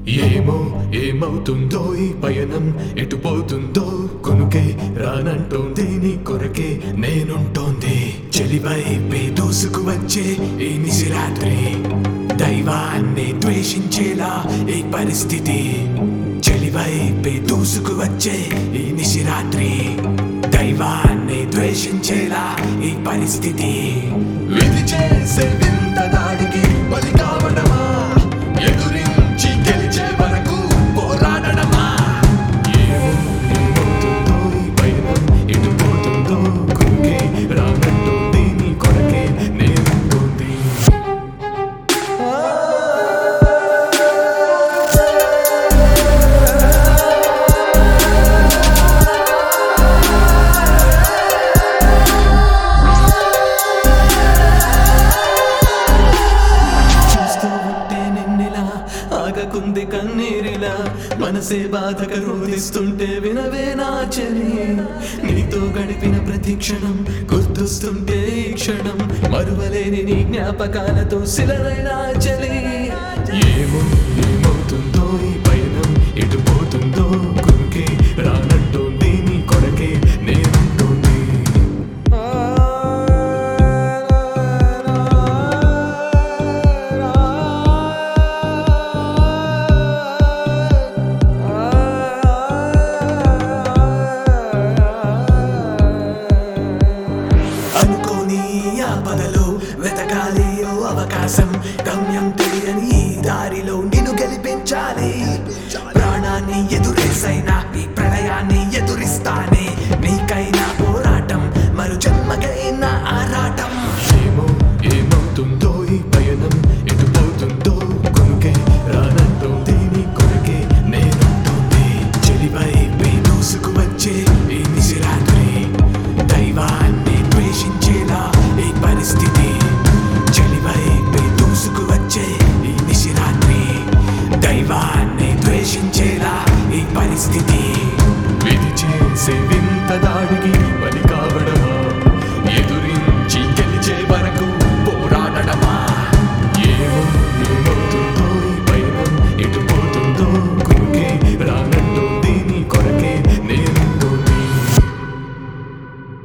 ఏమో ఏమవుతుందో ఈ పయనం ఎటు పోతుందో కొనుకే రానంటోంది నీ కొరకే నేనుంటోంది చెలివైపే దూసుకు వచ్చే ఈ నిశిరాత్రి దైవాన్ని ద్వేషించేలా ఈ పరిస్థితి చెలివైపే దూసుకు వచ్చే ఈ నిశిరాత్రి దైవాన్ని ద్వేషించేలా ఈ పరిస్థితి విధి చేసే వింత దాడికి బలి కావడమా ఎదురించి గెలిచే వరకు పోరాడడమా ఏమో ఏమవుతుందో ఈ పయనం ఎటు పోతుందో కురుకే రానంటోంది నీ కొరకే నేనుంటోంది చూస్తూ ఉంటే నిన్నెలా ఆగకుంది కన్నీరిలా మనసే బాధగా రోధిస్తుంటే వినవే నా చెలి నీతో గడిపిన ప్రతి క్షణం గుర్తొస్తుంటే ఈ క్షణం మరువలేని నీ జ్ఞాపకాలతో సిలరైన చెలి ఏమో ఏమవుతుందో ఈ పయనం ఎటు పోతుందో కురుకే రానంటోంది నీ కొరకే నేనుంటోంది అనుకోని ఆపదలో వెతకాలి ఓ అవకాశం గమ్యం తెలియని ఈ దారిలో నిన్ను గెలిపించాలి ప్రాణాన్ని ఎదురేసైనా ఈ ప్రళయాన్ని ఎదురిస్తానే నీకైనా పోరాటం మరు జన్మకైనా ఆరాటం ఏమో ఏమవుతుందో ఈ పయనం ఎటు